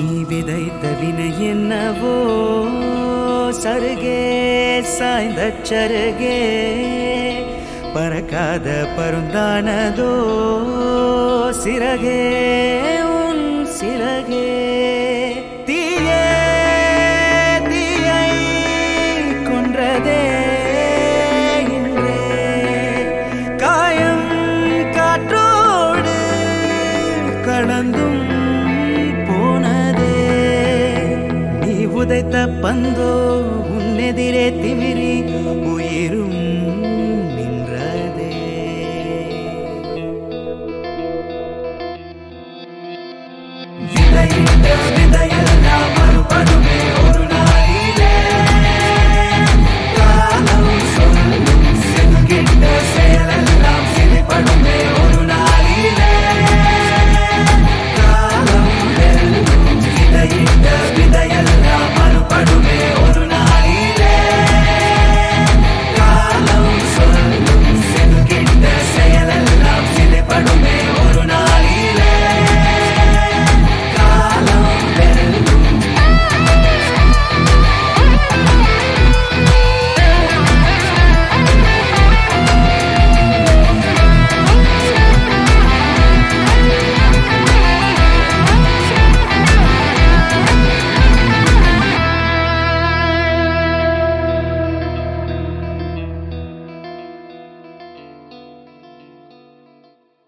நீ விதைத்த வினை என்னவோ சருகே சாய்ந்த சருகே பறக்காத பருந்தானதோ சிறகே உன் சிறகே தீயே தீயை கொன்றதே இன்றே காயம் காற்றோடு கடந்தும் போனதே நீ உதைத்த பந்தோ உன்னெதிரே திமிரி உயிரும்